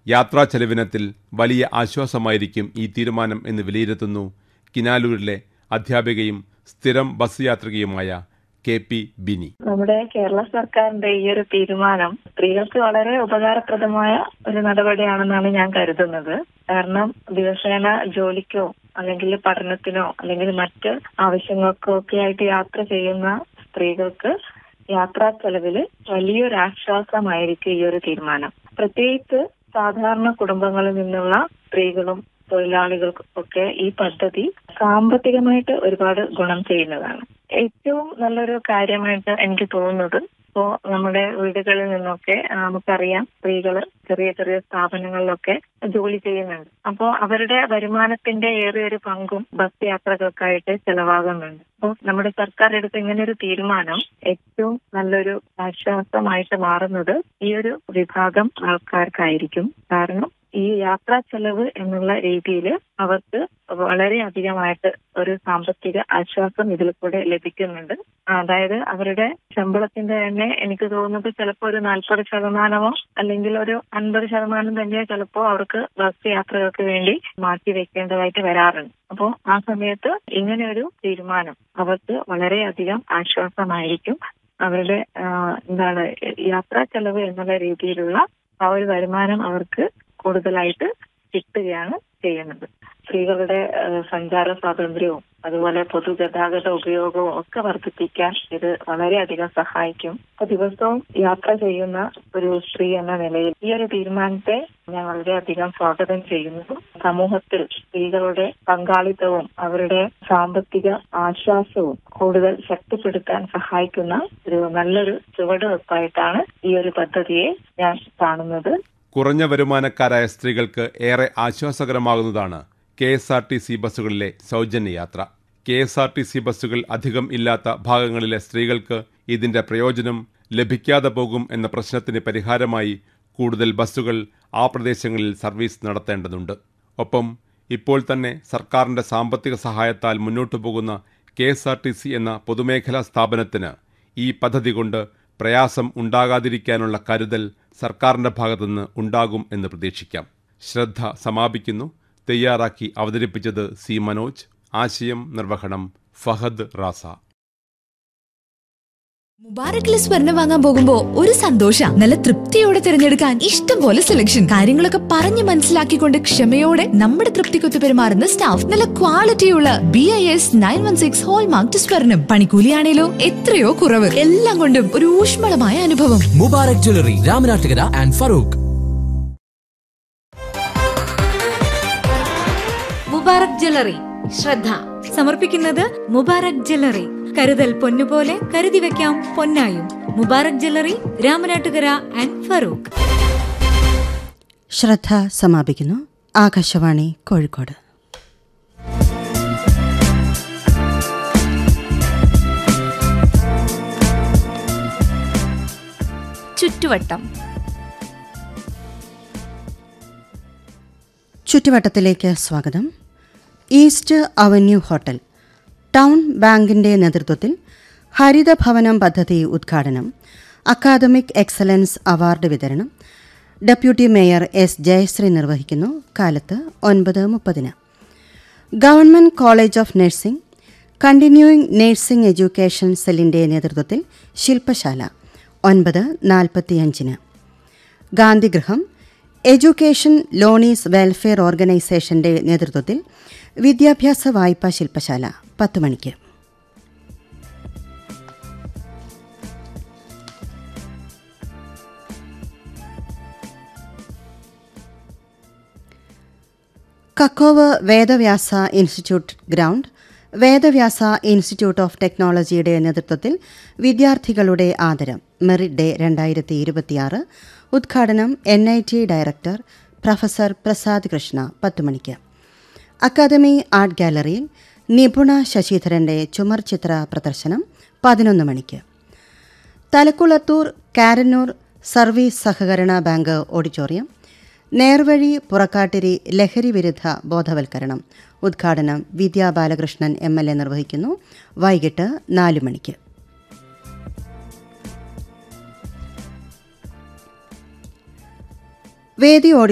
യാത്രാ ചെലവിനത്തിൽ വലിയ ആശ്വാസമായിരിക്കും ഈ തീരുമാനം എന്ന് വിലയിരുത്തുന്നു കിനാലൂരിലെ അധ്യാപികയും സ്ഥിരം ബസ് യാത്രികയുമായ കെ പി ബിനി നമ്മുടെ കേരള സർക്കാരിന്റെ ഈ ഒരു തീരുമാനം സ്ത്രീകൾക്ക് വളരെ ഉപകാരപ്രദമായ ഒരു നടപടിയാണെന്നാണ് ഞാൻ കരുതുന്നത് കാരണം ദിവസേന ജോലിക്കോ അല്ലെങ്കിൽ പഠനത്തിനോ അല്ലെങ്കിൽ മറ്റ് ആവശ്യങ്ങൾക്കോ ഒക്കെ ആയിട്ട് യാത്ര ചെയ്യുന്ന സ്ത്രീകൾക്ക് യാത്രാ ചെലവില് വലിയൊരു ആശ്വാസമായിരിക്കും ഈ ഒരു തീരുമാനം പ്രത്യേകിച്ച് സാധാരണ കുടുംബങ്ങളിൽ നിന്നുള്ള സ്ത്രീകളും തൊഴിലാളികൾക്കും ഒക്കെ ഈ പദ്ധതി സാമ്പത്തികമായിട്ട് ഒരുപാട് ഗുണം ചെയ്യുന്നതാണ് ഏറ്റവും നല്ലൊരു കാര്യമായിട്ട് എനിക്ക് തോന്നുന്നത് ഇപ്പോ നമ്മുടെ വീടുകളിൽ നിന്നൊക്കെ ആ, നമുക്കറിയാം സ്ത്രീകൾ ചെറിയ ചെറിയ സ്ഥാപനങ്ങളിലൊക്കെ ജോലി ചെയ്യുന്നുണ്ട് അപ്പോൾ അവരുടെ വരുമാനത്തിന്റെ ഏറിയൊരു പങ്കും ബസ് യാത്രകൾക്കായിട്ട് ചെലവാകുന്നുണ്ട് അപ്പോൾ നമ്മുടെ സർക്കാർ എടുത്ത ഇങ്ങനെ ഒരു തീരുമാനം ഏറ്റവും നല്ലൊരു ആശ്വാസമായിട്ട് മാറുന്നത് ഈ ഒരു വിഭാഗം ആൾക്കാർക്കായിരിക്കും കാരണം ഈ യാത്രാ ചെലവ് എന്നുള്ള രീതിയിൽ അവർക്ക് വളരെ അധികമായിട്ട് ഒരു സാമ്പത്തിക ആശ്വാസം ഇതിൽ കൂടെ ലഭിക്കുന്നുണ്ട് അതായത് അവരുടെ ശമ്പളത്തിന്റെ തന്നെ എനിക്ക് തോന്നുന്നത് ചിലപ്പോൾ ഒരു നാൽപ്പത് ശതമാനമോ അല്ലെങ്കിൽ ഒരു അൻപത് ശതമാനം തന്നെ ചിലപ്പോൾ അവർക്ക് ബസ് യാത്രകൾക്ക് വേണ്ടി മാറ്റി വെക്കേണ്ടതായിട്ട് വരാറുണ്ട് അപ്പോൾ ആ സമയത്ത് ഇങ്ങനെ ഒരു തീരുമാനം അവർക്ക് വളരെയധികം ആശ്വാസമായിരിക്കും അവരുടെ ആ, എന്താണ് യാത്രാ ചെലവ് എന്നുള്ള രീതിയിലുള്ള ആ ഒരു വരുമാനം അവർക്ക് കൂടുതലായിട്ട് കിട്ടുകയാണ് ചെയ്യുന്നത് സ്ത്രീകളുടെ ആ, സഞ്ചാര സ്വാതന്ത്ര്യവും അതുപോലെ പൊതുഗതാഗത ഉപയോഗവും ഒക്കെ വർദ്ധിപ്പിക്കാൻ ഇത് വളരെയധികം സഹായിക്കും അപ്പൊ ദിവസവും യാത്ര ചെയ്യുന്ന ഒരു സ്ത്രീ എന്ന നിലയിൽ ഈ ഒരു തീരുമാനത്തെ ഞാൻ വളരെയധികം സ്വാഗതം ചെയ്യുന്നു സമൂഹത്തിൽ സ്ത്രീകളുടെ പങ്കാളിത്തവും അവരുടെ സാമ്പത്തിക ആശ്വാസവും കൂടുതൽ ശക്തിപ്പെടുത്താൻ സഹായിക്കുന്ന ഒരു നല്ലൊരു ചുവടുവെപ്പായിട്ടാണ് ഈ ഒരു പദ്ധതിയെ ഞാൻ കാണുന്നത് കുറഞ്ഞ വരുമാനക്കാരായ സ്ത്രീകൾക്ക് ഏറെ ആശ്വാസകരമാകുന്നതാണ് K S R T C ബസ്സുകളിലെ സൗജന്യ യാത്ര K S R T C ബസ്സുകൾ അധികം ഇല്ലാത്ത ഭാഗങ്ങളിലെ സ്ത്രീകൾക്ക് ഇതിന്റെ പ്രയോജനം ലഭിക്കാതെ പോകും എന്ന പ്രശ്നത്തിന് പരിഹാരമായി കൂടുതൽ ബസ്സുകൾ ആ പ്രദേശങ്ങളിൽ സർവീസ് നടത്തേണ്ടതുണ്ട് ഒപ്പം ഇപ്പോൾ തന്നെ സർക്കാരിന്റെ സാമ്പത്തിക സഹായത്താൽ മുന്നോട്ടു പോകുന്ന K S R T C എന്ന പൊതുമേഖലാ സ്ഥാപനത്തിന് ഈ പദ്ധതി കൊണ്ട് പ്രയാസം ഉണ്ടാകാതിരിക്കാനുള്ള കരുതൽ സർക്കാരിന്റെ ഭാഗത്തുനിന്ന് ഉണ്ടാകും എന്ന് പ്രതീക്ഷിക്കാം ശ്രദ്ധ സമാപിക്കുന്നു തയ്യാറാക്കി അവതരിപ്പിച്ചത് സി മനോജ് ആശയം നിർവഹണം ഫഹദ് റാസ മുബാറക്കിലെ സ്വർണം വാങ്ങാൻ പോകുമ്പോ ഒരു സന്തോഷ നല്ല തൃപ്തിയോടെ തിരഞ്ഞെടുക്കാൻ ഇഷ്ടം പോലെ സെലക്ഷൻ കാര്യങ്ങളൊക്കെ പറഞ്ഞു മനസ്സിലാക്കിക്കൊണ്ട് ക്ഷമയോടെ നമ്മുടെ തൃപ്തിക്കൊത്ത് പെരുമാറുന്ന സ്റ്റാഫ് നല്ല ക്വാളിറ്റിയുള്ള B I S nine one six hallmark സ്വർണം പണിക്കൂലിയാണേലോ എത്രയോ കുറവ് എല്ലാം കൊണ്ടും ഒരു ഊഷ്മളമായ അനുഭവം Mubarak jewellery Ramanattukara and Feroke Mubarak jewellery ശ്രദ്ധ സമർപ്പിക്കുന്നത് മുബാറക് ജ്വല്ലറി കരുതൽ പൊന്നുപോലെ കരുതി വെക്കാം പൊന്നായും മുബാറക് ജ്വല്ലറി രാമനാട്ടുകര ആൻഡ് ഫറൂഖ് ശ്രദ്ധ സമാപിക്കുന്നു ആകാശവാണി കോഴിക്കോട് ചുറ്റുവട്ടം ചുറ്റുവട്ടത്തിലേക്ക് സ്വാഗതം ഈസ്റ്റ് അവന്യൂ ഹോട്ടൽ ടൗൺ ബാങ്കിന്റെ നേതൃത്വത്തിൽ ഹരിതഭവനം പദ്ധതി ഉദ്ഘാടനം അക്കാദമിക് എക്സലൻസ് അവാർഡ് വിതരണം ഡെപ്യൂട്ടി മേയർ എസ് ജയശ്രീ നിർവഹിക്കുന്നു കാലത്ത് ഒൻപത് മുപ്പതിന് government college of nursing continuing nursing education സെല്ലിന്റെ നേതൃത്വത്തിൽ ശില്പശാല ഒൻപത് നാൽപ്പത്തിയഞ്ചിന് ഗാന്ധിഗൃഹം എഡ്യൂക്കേഷൻ ലോണീസ് വെൽഫെയർ ഓർഗനൈസേഷന്റെ നേതൃത്വത്തിൽ വിദ്യാഭ്യാസ വായ്പാ ശില്പശാല പത്ത് മണിക്ക് Kakkove Vedavyasa institute ground Vedavyasa institute of ടെക്നോളജിയുടെ നേതൃത്വത്തിൽ വിദ്യാർത്ഥികളുടെ ആദരം മെറിറ്റ് ഡേ രണ്ടായിരത്തി ഇരുപത്തിയാറ് ഉദ്ഘാടനം N I T director professor Prasad Krishna പത്ത് മണിക്ക് അക്കാദമി ആർട്ട് ഗാലറിയിൽ നിപുണ ശശിധരന്റെ ചുമർ ചിത്ര പ്രദർശനം പതിനൊന്ന് മണിക്ക് തലക്കുളത്തൂർ കാരന്നൂർ സർവീസ് സഹകരണ ബാങ്ക് ഓഡിറ്റോറിയം നേർവഴി പുറക്കാട്ടിരി ലഹരി വിരുദ്ധ ബോധവൽക്കരണം ഉദ്ഘാടനം Vidya Balakrishnan M L A നിർവഹിക്കുന്നു വൈകിട്ട് നാലു മണിക്ക് വേദി